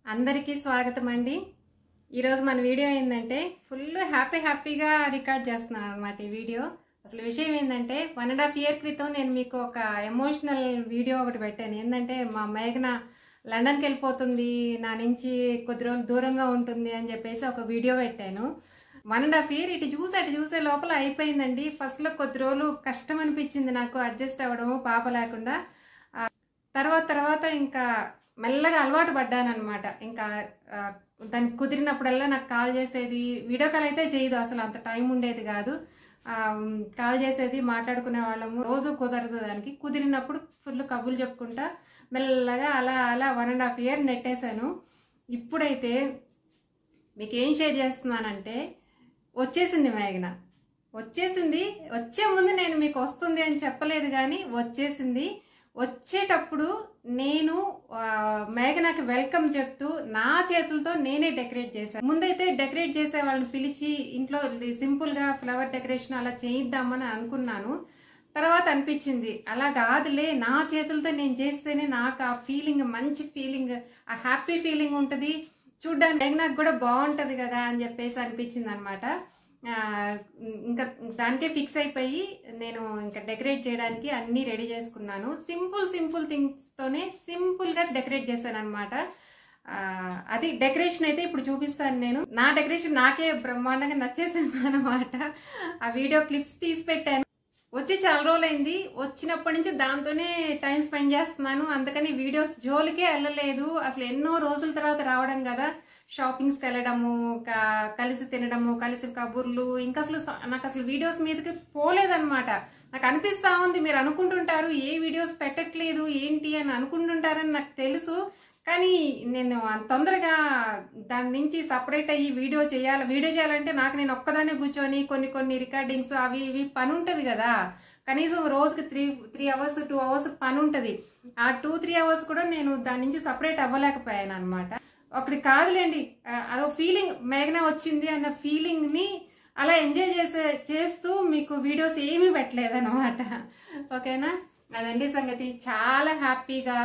అందరికీ స్వాగతం అండి ఈరోజు మన వీడియో ఏంటంటే ఫుల్ హ్యాపీ హ్యాపీగా రికార్డ్ చేస్తున్నాను అనమాట ఈ వీడియో అసలు విషయం ఏంటంటే వన్ అండ్ హాఫ్ ఇయర్ క్రితం నేను మీకు ఒక ఎమోషనల్ వీడియో ఒకటి పెట్టాను ఏంటంటే మా మేఘన లండన్కి వెళ్ళిపోతుంది నా నుంచి కొద్ది రోజులు దూరంగా ఉంటుంది అని చెప్పేసి ఒక వీడియో పెట్టాను వన్ అండ్ హాఫ్ ఇయర్ ఇటు చూసి అటు చూసే లోపల అయిపోయిందండి ఫస్ట్లో కొద్ది రోజులు కష్టం అనిపించింది నాకు అడ్జస్ట్ అవ్వడము పాప లేకుండా తర్వాత తర్వాత ఇంకా మెల్లగా అలవాటు పడ్డాను అనమాట ఇంకా ఆ, దానికి కుదిరినప్పుడల్లా నాకు కాల్ చేసేది వీడియో కాల్ అయితే చేయదు అసలు అంత టైం ఉండేది కాదు ఆ, ఉమ్, కాల్ చేసేది మాట్లాడుకునే వాళ్ళము రోజు కుదరదు దానికి కుదిరినప్పుడు ఫుల్ కబుర్లు చెప్పుకుంటా మెల్లగా అలా అలా వన్ అండ్ హాఫ్ ఇయర్ నెట్టేశాను ఇప్పుడైతే మీకు ఏం షేర్ చేస్తున్నానంటే వచ్చేసింది మేఘన వచ్చేసింది వచ్చే ముందు నేను మీకు వస్తుంది అని చెప్పలేదు కానీ వచ్చేసింది వచ్చేటప్పుడు నేను ఆ, మేఘనాకి వెల్కమ్ చెప్తూ నా చేతులతో నేనే డెకరేట్ చేశాను ముందైతే డెకరేట్ చేసే వాళ్ళని పిలిచి ఇంట్లో సింపుల్ గా ఫ్లవర్ డెకరేషన్ అలా చేయిద్దామని అనుకున్నాను తర్వాత అనిపించింది అలా కాదులే నా చేతులతో నేను చేస్తేనే నాకు ఆ ఫీలింగ్ మంచి ఫీలింగ్ ఆ హ్యాపీ ఫీలింగ్ ఉంటుంది చూడ్డానికి మేఘనాకు కూడా బాగుంటది కదా అని చెప్పేసి అనిపించింది అనమాట ఇంకా దానికే ఫిక్స్ అయిపోయి నేను ఇంకా డెకరేట్ చేయడానికి అన్ని రెడీ చేసుకున్నాను సింపుల్ సింపుల్ థింగ్స్ తోనే సింపుల్ గా డెకరేట్ చేశాను అనమాట అది డెకరేషన్ అయితే ఇప్పుడు చూపిస్తాను నేను నా డెకరేషన్ నాకే బ్రహ్మాండంగా నచ్చేసింది అనమాట ఆ వీడియో క్లిప్స్ తీసి పెట్టాను వచ్చి చాలా రోజులైంది వచ్చినప్పటి నుంచి దాంతోనే టైం స్పెండ్ చేస్తున్నాను అందుకని వీడియోస్ జోలికే వెళ్ళలేదు అసలు ఎన్నో రోజుల తర్వాత రావడం కదా షాపింగ్స్కి వెళ్ళడము క- కలిసి తినడము కలిసి కబుర్లు ఇంకా అసలు స- నాకు అసలు వీడియోస్ మీదకి పోలేదన్నమాట నాకు అనిపిస్తా ఉంది మీరు అనుకుంటుంటారు ఏ వీడియోస్ పెట్టట్లేదు ఏంటి అని అనుకుంటుంటారని నాకు తెలుసు కానీ నేను అంత తొందరగా దాని నుంచి సపరేట్ అయ్యి వీడియో చేయాలి వీడియో చేయాలంటే నాకు నేను ఒక్కదానే కూర్చొని కొన్ని కొన్ని రికార్డింగ్స్ అవి ఇవి పని ఉంటుంది కదా కనీసం రోజుకి three three hours two hours పని ఉంటుంది ఆ టూ త్రీ అవర్స్ కూడా నేను దాని నుంచి సపరేట్ అవ్వలేకపోయాను అనమాట ఒకటి కాదులేండి ఆ, అదో ఫీలింగ్ మేఘన వచ్చింది అన్న ఫీలింగ్ ని అలా ఎంజాయ్ చేసే చేస్తూ మీకు వీడియోస్ ఏమీ పెట్టలేదు అనమాట ఓకేనా అదండి సంగతి చాలా హ్యాపీగా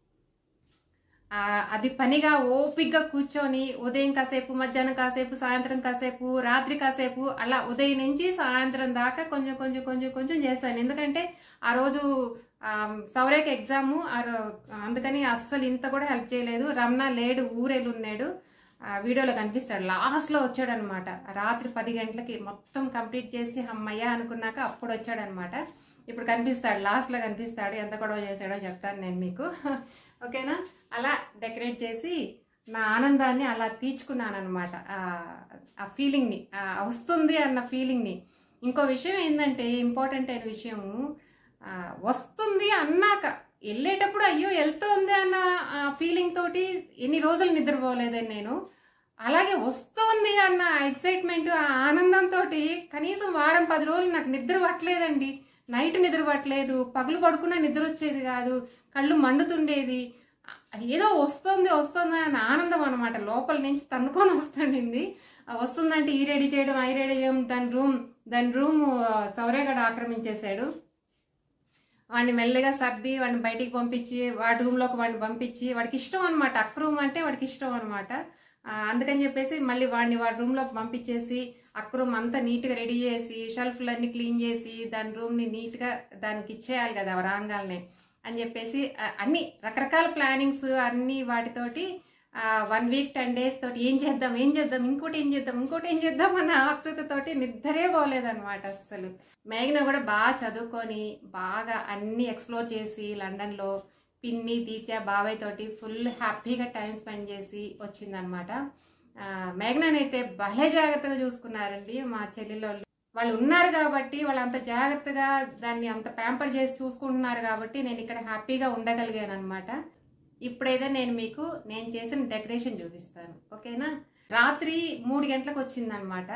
ఆ, అది పనిగా ఓపిగ్గా కూర్చొని ఉదయం కాసేపు మధ్యాహ్నం కాసేపు సాయంత్రం కాసేపు రాత్రి కాసేపు అలా ఉదయం నుంచి సాయంత్రం దాకా కొంచెం కొంచెం కొంచెం కొంచెం చేశాను ఎందుకంటే ఆ రోజు సౌరేక్ ఎగ్జాము ఆ రో- అందుకని అస్సలు ఇంత కూడా హెల్ప్ చేయలేదు రమణ లేడు ఊరెళ్ళి ఉన్నాడు ఆ వీడియోలో కనిపిస్తాడు లాస్ట్లో వచ్చాడు అనమాట రాత్రి పది గంటలకి మొత్తం కంప్లీట్ చేసి అమ్మయ్య అనుకున్నాక అప్పుడు వచ్చాడనమాట ఇప్పుడు కనిపిస్తాడు లాస్ట్లో కనిపిస్తాడు ఎంత గొడవ చేశాడో చెప్తాను నేను మీకు ఓకేనా అలా డెకరేట్ చేసి నా ఆనందాన్ని అలా తీర్చుకున్నాను అనమాట ఆ ఫీలింగ్ని వస్తుంది అన్న ఫీలింగ్ని ఇంకో విషయం ఏంటంటే ఇంపార్టెంట్ అయిన విషయము ఆ, వస్తుంది అన్నాక వెళ్ళేటప్పుడు అయ్యో వెళ్తోంది అన్న ఫీలింగ్ తోటి ఎన్ని రోజులు నిద్రపోలేదని నేను అలాగే వస్తోంది అన్న ఎక్సైట్మెంట్ ఆ ఆనందంతో కనీసం వారం పది రోజులు నాకు నిద్ర పట్టలేదండి నైట్ నిద్ర పట్టలేదు పగులు పడుకున్నా నిద్ర వచ్చేది కాదు కళ్ళు మండుతుండేది అది ఏదో వస్తుంది వస్తుంది అన్న ఆనందం అనమాట లోపల నుంచి తన్నుకొని వస్తుండింది ఆ వస్తుందంటే ఈ రెడీ చేయడం ఐ రెడీ చేయడం దాని రూమ్ దాని రూమ్ సౌరేగడ ఆక్రమించేశాడు వాడిని మెల్లగా సర్ది వాడిని బయటికి పంపించి వాడి రూమ్లోకి వాడిని పంపించి వాడికి ఇష్టం అనమాట అక్క రూమ్ అంటే వాడికి ఇష్టం అనమాట అందుకని చెప్పేసి మళ్ళీ వాడిని వాడి రూమ్లోకి పంపించేసి అక్క రూమ్ అంతా నీట్గా రెడీ చేసి షెల్ఫ్లన్నీ క్లీన్ చేసి దాని రూమ్ని నీట్గా దానికి ఇచ్చేయాలి కదా రాగాలనే అని చెప్పేసి ఆ, అన్ని రకరకాల ప్లానింగ్స్ అన్ని వాటితోటి వన్ వీక్ టెన్ డేస్ తోటి ఏం చేద్దాం ఏం చేద్దాం ఇంకోటి ఏం చేద్దాం ఇంకోటి ఏం చేద్దాం అన్న ఆకృతితోటి నిద్రే పోలేదన్నమాట అస్సలు మేఘన కూడా బాగా చదువుకొని బాగా అన్ని ఎక్స్ప్లోర్ చేసి లండన్లో పిన్ని తీత్య బాబాయ్ తోటి ఫుల్ హ్యాపీగా టైం స్పెండ్ చేసి వచ్చిందనమాట మేఘననైతే భలే జాగ్రత్తగా చూసుకున్నారండి మా చెల్లెళ్ళు వాళ్ళు ఉన్నారు కాబట్టి వాళ్ళు అంత జాగ్రత్తగా దాన్ని అంత ప్యాంపర్ చేసి చూసుకుంటున్నారు కాబట్టి నేను ఇక్కడ హ్యాపీగా ఉండగలిగాను అనమాట ఇప్పుడైతే నేను మీకు నేను చేసిన డెకరేషన్ చూపిస్తాను ఓకేనా రాత్రి మూడు గంటలకు వచ్చిందనమాట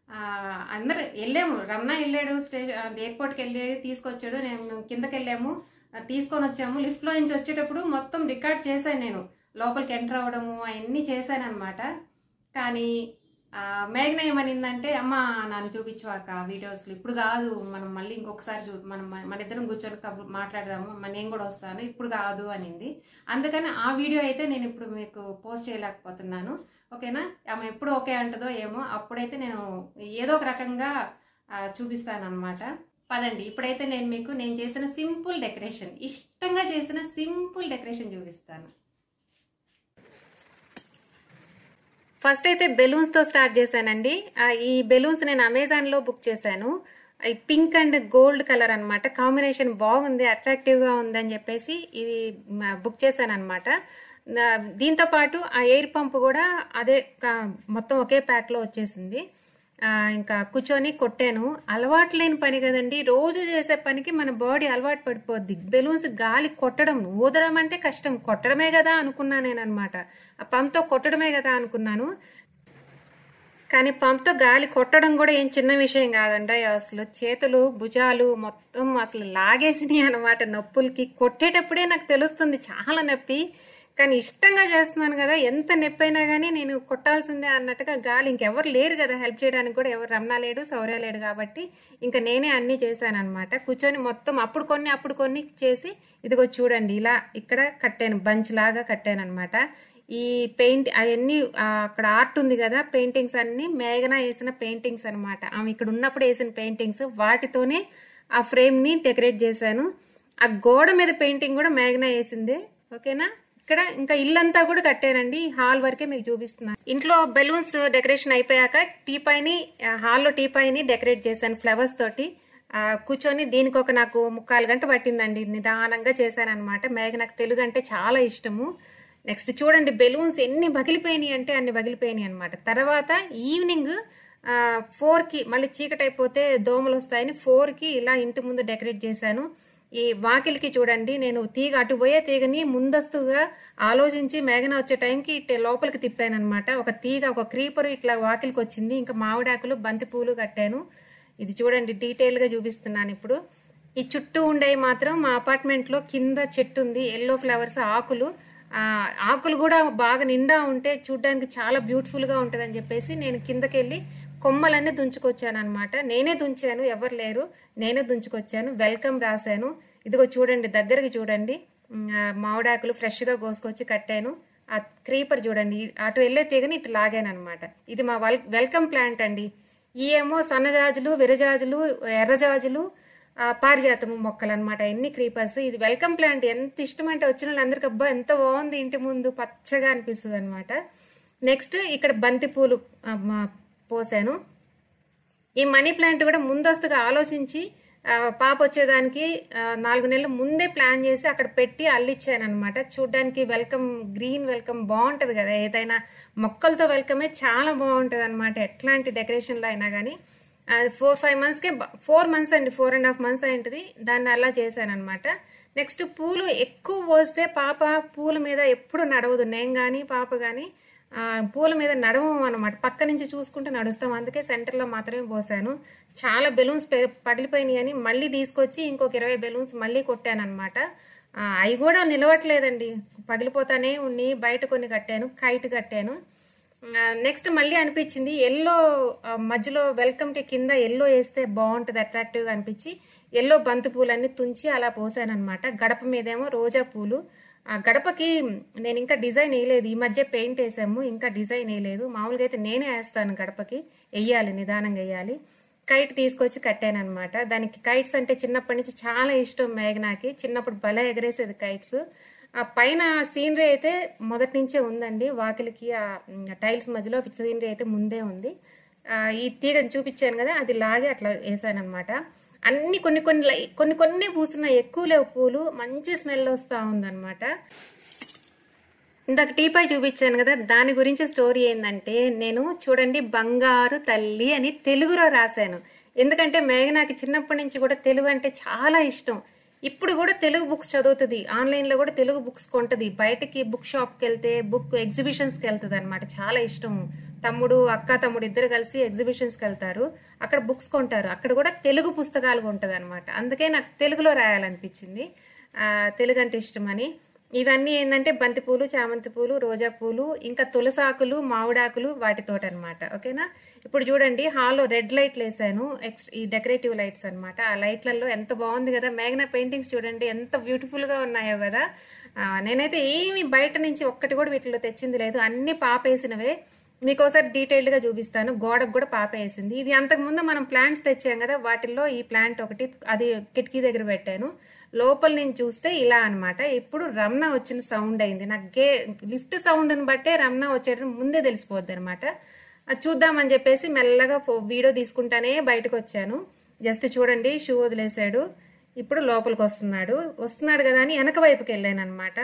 అందరు వెళ్ళాము రమణ వెళ్ళాడు స్టేజ్ ఎయిర్పోర్ట్కి వెళ్ళాడు తీసుకొచ్చాడు నేను కిందకి వెళ్ళాము ఆ, తీసుకొని వచ్చాము లిఫ్ట్లో నుంచి వచ్చేటప్పుడు మొత్తం రికార్డ్ చేశాను నేను లోపలికి ఎంటర్ అవ్వడము అవన్నీ చేశాను అనమాట కానీ ఆ, మేఘన ఏమనిందంటే అమ్మ నన్ను చూపించువాక వీడియోస్లో ఇప్పుడు కాదు మనం మళ్ళీ ఇంకొకసారి చూ మనం మన- మన ఇద్దరం కూర్చొని కబుర్ మాట్లాడదాము మ- నేను కూడా వస్తాను ఇప్పుడు కాదు అనింది అందుకని ఆ వీడియో అయితే నేను ఇప్పుడు మీకు పోస్ట్ చేయలేకపోతున్నాను ఓకేనా ఆమె ఎప్పుడు ఓకే అంటుందో ఏమో అప్పుడైతే నేను ఏదో ఒక రకంగా చూపిస్తాను అనమాట పదండి ఇప్పుడైతే నేను మీకు నేను చేసిన సింపుల్ డెకరేషన్ ఇష్టంగా చేసిన సింపుల్ డెకరేషన్ చూపిస్తాను ఫస్ట్ అయితే బెలూన్స్తో స్టార్ట్ చేశానండి ఆ, ఈ బెలూన్స్ నేను అమెజాన్లో బుక్ చేశాను ఈ పింక్ అండ్ గోల్డ్ కలర్ అన్నమాట కాంబినేషన్ బాగుంది అట్రాక్టివ్గా ఉందని చెప్పేసి ఇది మ- బుక్ చేశాను అనమాట దీంతో పాటు ఆ ఎయిర్ పంప్ కూడా అదే కా- మొత్తం ఒకే ప్యాక్లో వచ్చేసింది ఆ, ఇంకా కూర్చొని కొట్టాను అలవాటు లేని పని కదండి రోజు చేసే పనికి మన బాడీ అలవాటు పడిపోద్ది బెలూన్స్ గాలి కొట్టడం ఊదడం అంటే కష్టం కొట్టడమే కదా అనుకున్నాను నేను అనమాట ఆ పంప్తో కొట్టడమే కదా అనుకున్నాను కానీ పంప్తో గాలి కొట్టడం కూడా ఏం చిన్న విషయం కాదండి అసలు చేతులు భుజాలు మొత్తం అసలు లాగేసినాయి అనమాట నొప్పులకి కొట్టేటప్పుడే నాకు తెలుస్తుంది చాలా నొప్పి కానీ ఇష్టంగా చేస్తున్నాను కదా ఎంత నొప్పి అయినా కానీ నేను కొట్టాల్సిందే అన్నట్టుగా గాలి ఇంకెవరు లేరు కదా హెల్ప్ చేయడానికి కూడా ఎవరు రమణ లేడు సౌర్య లేడు కాబట్టి ఇంకా నేనే అన్నీ చేశాను అనమాట కూర్చొని మొత్తం అప్పుడు కొన్ని అప్పుడు కొన్ని చేసి ఇదిగో చూడండి ఇలా ఇక్కడ కట్టాను బంచ్ లాగా కట్టాను అనమాట ఈ పెయింట్ అవన్నీ ఆ, అక్కడ ఆర్ట్ ఉంది కదా పెయింటింగ్స్ అన్ని మేఘన వేసిన పెయింటింగ్స్ అనమాట ఆమె ఇక్కడ ఉన్నప్పుడు వేసిన పెయింటింగ్స్ వాటితోనే ఆ ఫ్రేమ్ ని డెకరేట్ చేశాను ఆ గోడ మీద పెయింటింగ్ కూడా మేఘన వేసిందే ఓకేనా ఇక్కడ ఇంకా ఇల్లంతా కూడా కట్టానండి హాల్ వరకే మీకు చూపిస్తున్నాను ఇంట్లో బెలూన్స్ డెకరేషన్ అయిపోయాక టీ పైని హాల్లో టీ పైని డెకరేట్ చేశాను ఫ్లవర్స్ తోటి ఆ, కూర్చొని దీనికి ఒక నాకు ముక్కాలు గంట పట్టిందండి నిదానంగా చేశాను అనమాట మేఘ నాకు తెలుగు అంటే చాలా ఇష్టము నెక్స్ట్ చూడండి బెలూన్స్ ఎన్ని పగిలిపోయినాయి అంటే అన్ని పగిలిపోయినాయి అనమాట తర్వాత ఈవినింగ్ ఫోర్కి మళ్ళీ చీకటి అయిపోతే దోమలు వస్తాయని ఫోర్కి ఇలా ఇంటి ముందు డెకరేట్ చేశాను ఈ వాకిలికి చూడండి నేను తీగ అటు పోయే తీగని ముందస్తుగా ఆలోచించి మేఘన వచ్చే టైంకి ఇట్టే లోపలికి తిప్పాను అనమాట ఒక తీగ ఒక క్రీపర్ ఇట్లా వాకిలికి వచ్చింది ఇంకా మామిడాకులు బంతి పూలు కట్టాను ఇది చూడండి డీటెయిల్గా చూపిస్తున్నాను ఇప్పుడు ఈ చుట్టూ ఉండేవి మాత్రం మా అపార్ట్మెంట్లో కింద చెట్టు ఉంది ఎల్లో ఫ్లవర్స్ ఆకులు ఆ, ఆకులు కూడా బాగా నిండా ఉంటే చూడ్డానికి చాలా బ్యూటిఫుల్గా ఉంటుందని చెప్పేసి నేను కిందకి వెళ్ళి కొమ్మలన్నీ దుంచుకొచ్చాను అనమాట నేనే దుంచాను ఎవరు లేరు నేనే దుంచుకొచ్చాను వెల్కమ్ రాశాను ఇదిగో చూడండి దగ్గరికి చూడండి ఉమ్, ఆ మామిడాకులు ఫ్రెష్గా కోసుకొచ్చి కట్టాను ఆ క్రీపర్ చూడండి అటు వెళ్ళే తీగని ఇటు లాగాను అనమాట ఇది మా వెల్ వెల్కమ్ ప్లాంట్ అండి ఈ ఏమో సన్నజాజులు విరజాజులు ఎర్రజాజులు ఆ, పారిజాతము మొక్కలు అనమాట ఎన్ని క్రీపర్స్ ఇది వెల్కమ్ ప్లాంట్ ఎంత ఇష్టం అంటే వచ్చిన వాళ్ళందరికీ అబ్బా ఎంత బాగుంది ఇంటి ముందు పచ్చగా అనిపిస్తుంది అనమాట నెక్స్ట్ ఇక్కడ బంతి పూలు ఆ, మా- పోసాను ఈ మనీ ప్లాంట్ కూడా ముందస్తుగా ఆలోచించి ఆ, పాప వచ్చేదానికి ఆ, నాలుగు నెలల ముందే ప్లాన్ చేసి అక్కడ పెట్టి అల్లిచ్చాను అనమాట చూడ్డానికి వెల్కమ్ గ్రీన్ వెల్కమ్ బాగుంటుంది కదా ఏదైనా మొక్కలతో వెల్కమే చాలా బాగుంటుంది అనమాట ఎట్లాంటి డెకరేషన్లో అయినా కానీ ఫోర్ ఫైవ్ మంత్స్కే ఫోర్ మంత్స్ అండి ఫోర్ అండ్ హాఫ్ మంత్స్ అయింటుంది దాన్ని అలా చేశాను అనమాట నెక్స్ట్ పూలు ఎక్కువ పోస్తే పాప పూల మీద ఎప్పుడు నడవదు నేను కానీ పాప కానీ ఆ, పూల మీద నడవం అనమాట పక్క నుంచి చూసుకుంటూ నడుస్తాం అందుకే సెంటర్లో మాత్రమే పోసాను చాలా బెలూన్స్ పగిలిపోయినాయి అని మళ్ళీ తీసుకొచ్చి ఇంకొక ఇరవై బెలూన్స్ మళ్ళీ కొట్టాను అనమాట అవి కూడా నిలవట్లేదండి పగిలిపోతానే ఉన్ని బయట కొన్ని కట్టాను కైట్ కట్టాను నెక్స్ట్ మళ్ళీ అనిపించింది ఎల్లో మధ్యలో వెల్కమ్కి కింద ఎల్లో వేస్తే బాగుంటుంది అట్రాక్టివ్గా అనిపించి ఎల్లో బంతి పూలన్నీ తుంచి అలా పోసాను అనమాట గడప మీదేమో రోజా పూలు ఆ గడపకి నేను ఇంకా డిజైన్ వేయలేదు ఈ మధ్య పెయింట్ వేసాము ఇంకా డిజైన్ వేయలేదు మామూలుగా అయితే నేనే వేస్తాను గడపకి వెయ్యాలి నిదానంగా వేయాలి కైట్ తీసుకొచ్చి కట్టాను అనమాట దానికి కైట్స్ అంటే చిన్నప్పటి నుంచి చాలా ఇష్టం మేఘనాకి చిన్నప్పుడు భలే ఎగరేసేది కైట్స్ ఆ పైన సీనరీ అయితే మొదటి నుంచే ఉందండి వాకిలికి ఆ టైల్స్ మధ్యలో సీనరీ అయితే ముందే ఉంది ఆ, ఈ తీగని చూపించాను కదా అది లాగే అట్లా వేసాను అనమాట అన్ని కొన్ని కొన్ని లై- కొన్ని కొన్ని పూస్తున్నాయి ఎక్కువ లేవు పూలు మంచి స్మెల్ వస్తూ ఉందన్నమాట ఇందాక టీపై చూపించాను కదా దాని గురించి స్టోరీ ఏంటంటే నేను చూడండి బంగారు తల్లి అని తెలుగులో రాశాను ఎందుకంటే మేఘనాకి చిన్నప్పటి నుంచి కూడా తెలుగు అంటే చాలా ఇష్టం ఇప్పుడు కూడా తెలుగు బుక్స్ చదువుతుంది ఆన్లైన్లో కూడా తెలుగు బుక్స్ కొంటది బయటకి బుక్ షాప్కి వెళ్తే బుక్ ఎగ్జిబిషన్స్కి వెళ్తుంది అనమాట చాలా ఇష్టము తమ్ముడు అక్క తమ్ముడు ఇద్దరు కలిసి ఎగ్జిబిషన్స్కి వెళ్తారు అక్కడ బుక్స్ కొంటారు అక్కడ కూడా తెలుగు పుస్తకాలు ఉంటుంది అనమాట అందుకే నాకు తెలుగులో రాయాలనిపించింది ఆ, తెలుగు అంటే ఇష్టమని ఇవన్నీ ఏంటంటే బంతి పూలు చామంతి పూలు రోజా పూలు ఇంకా తులసాకులు మామిడాకులు వాటితోటి అనమాట ఓకేనా ఇప్పుడు చూడండి హాల్లో రెడ్ లైట్లు వేసాను ఎక్స్ ఈ డెకరేటివ్ లైట్స్ అనమాట ఆ లైట్లలో ఎంత బాగుంది కదా మేఘనా పెయింటింగ్స్ చూడండి ఎంత బ్యూటిఫుల్గా ఉన్నాయో కదా ఆ, నేనైతే ఏమి బయట నుంచి ఒక్కటి కూడా వీటిలో తెచ్చింది లేదు అన్ని పాపేసినవే మీకు ఒకసారి డీటెయిల్డ్గా చూపిస్తాను గోడకు కూడా పాప వేసింది ఇది అంతకుముందు మనం ప్లాంట్స్ తెచ్చాం కదా వాటిల్లో ఈ ప్లాంట్ ఒకటి అది కిటికీ దగ్గర పెట్టాను లోపల నుంచి చూస్తే ఇలా అన్నమాట ఇప్పుడు రమణ వచ్చిన సౌండ్ అయింది నాకు గే లిఫ్ట్ సౌండ్ని బట్టే రమణ వచ్చేటప్పుడు ముందే తెలిసిపోద్ది అనమాట అది చూద్దామని చెప్పేసి మెల్లగా ఫో- వీడియో తీసుకుంటానే బయటకు వచ్చాను జస్ట్ చూడండి షూ వదిలేశాడు ఇప్పుడు లోపలికి వస్తున్నాడు వస్తున్నాడు కదా అని వెనక వైపుకి వెళ్ళాను అనమాట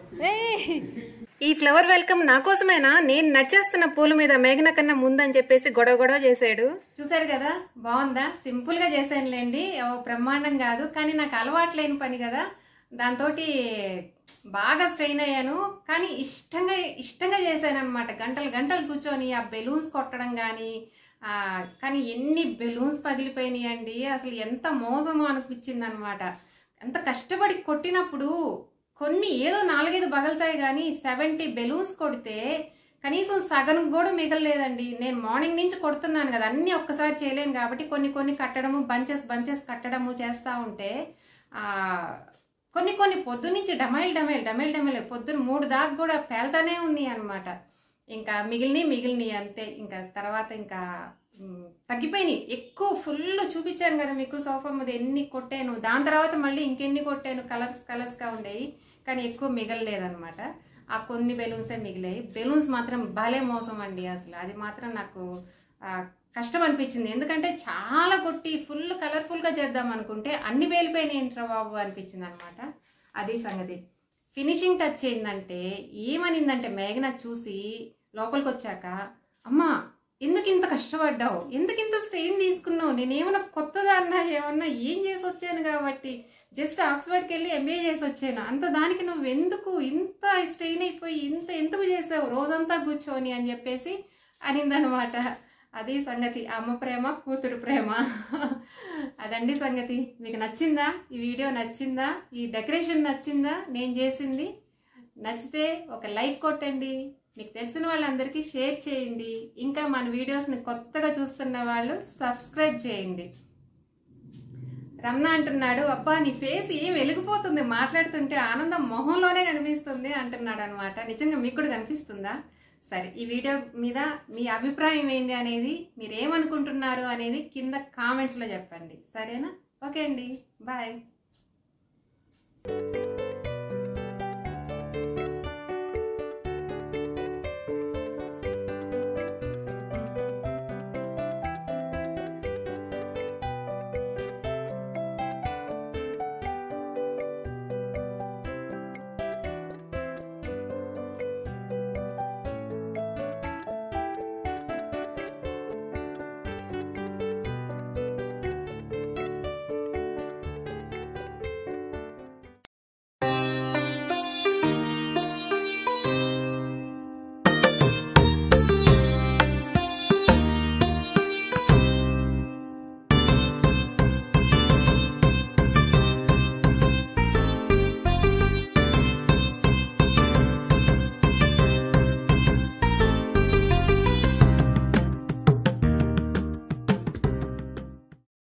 ఈ ఫ్లవర్ వెల్కమ్ నా కోసమేనా నేను నడిచేస్తున్న పూల మీద మేఘన కన్నా ముందని చెప్పేసి గొడవ గొడవ చేశాడు చూసారు కదా బాగుందా సింపుల్ గా చేశానులేండి ఓ బ్రహ్మాండం కాదు కానీ నాకు అలవాటు లేని పని కదా దాంతో బాగా స్ట్రెయిన్ అయ్యాను కానీ ఇష్టంగా ఇష్టంగా చేశాను అనమాట గంటలు గంటలు కూర్చొని ఆ బెలూన్స్ కొట్టడం కానీ ఆ, కానీ ఎన్ని బెలూన్స్ పగిలిపోయినాయి అండి అసలు ఎంత మోసమో అనిపించింది అనమాట ఎంత కష్టపడి కొట్టినప్పుడు కొన్ని ఏదో నాలుగైదు పగలుతాయి కానీ సెవెంటీ బెలూన్స్ కొడితే కనీసం సగం కూడా మిగలలేదండి నేను మార్నింగ్ నుంచి కొడుతున్నాను కదా అన్నీ ఒక్కసారి చేయలేను కాబట్టి కొన్ని కొన్ని కట్టడము బంచెస్ బంచెస్ కట్టడము చేస్తూ ఉంటే ఆ, కొన్ని కొన్ని పొద్దు నుంచి డమైల్ డమైల్ డమైల్ డమైల్ పొద్దున మూడు దాకా కూడా పేల్తానే ఉన్నాయి అనమాట ఇంకా మిగిలినవి మిగిలినవి అంతే ఇంకా తర్వాత ఇంకా మ్, తగ్గిపోయినాయి ఎక్కువ ఫుల్ చూపించాను కదా మీకు సోఫా మీద ఎన్ని కొట్టాను దాని తర్వాత మళ్ళీ ఇంకెన్ని కొట్టాను కలర్స్ కలర్స్గా ఉండేవి కానీ ఎక్కువ మిగలలేదన్నమాట ఆ కొన్ని బెలూన్సే మిగిలాయి బెలూన్స్ మాత్రం భలే మోసం అండి అసలు అది మాత్రం నాకు ఆ, కష్టం అనిపించింది ఎందుకంటే చాలా కొట్టి ఫుల్ కలర్ఫుల్గా చేద్దాం అనుకుంటే అన్ని వేలిపోయినాయి ఏంట్రా బాబు అనిపించింది అనమాట అది సంగతి ఫినిషింగ్ టచ్ ఏంటంటే ఏమనిందంటే మేఘన చూసి లోపలికి వచ్చాక అమ్మా ఎందుకు ఇంత కష్టపడ్డావు ఎందుకు ఇంత స్ట్రెయిన్ తీసుకున్నావు నేనేమన్నా కొత్తదా అన్నా ఏమన్నా ఏం చేసి వచ్చాను కాబట్టి జస్ట్ ఆక్స్ఫర్డ్కి వెళ్ళి ఎంబీఏ చేసి వచ్చాను అంత దానికి నువ్వు ఎందుకు ఇంత స్ట్రెయిన్ అయిపోయి ఇంత ఎందుకు చేసావు రోజంతా కూర్చొని అని చెప్పేసి అనిందనమాట అది సంగతి అమ్మ ప్రేమ కూతురు ప్రేమ అదండి సంగతి మీకు నచ్చిందా ఈ వీడియో నచ్చిందా ఈ డెకరేషన్ నచ్చిందా నేను చేసింది నచ్చితే ఒక లైక్ కొట్టండి మీకు తెలిసిన వాళ్ళందరికీ షేర్ చేయండి ఇంకా మన వీడియోస్ని కొత్తగా చూస్తున్న వాళ్ళు సబ్స్క్రైబ్ చేయండి రమణ అంటున్నాడు అబ్బా నీ ఫేస్ ఏం వెలిగిపోతుంది మాట్లాడుతుంటే ఆనందం మొహంలోనే కనిపిస్తుంది అంటున్నాడు అనమాట నిజంగా మీకు కూడా కనిపిస్తుందా సరే ఈ వీడియో మీద మీ అభిప్రాయం ఏంది అనేది మీరు ఏమనుకుంటున్నారు అనేది కింద కామెంట్స్లో చెప్పండి సరేనా ఓకే అండి బాయ్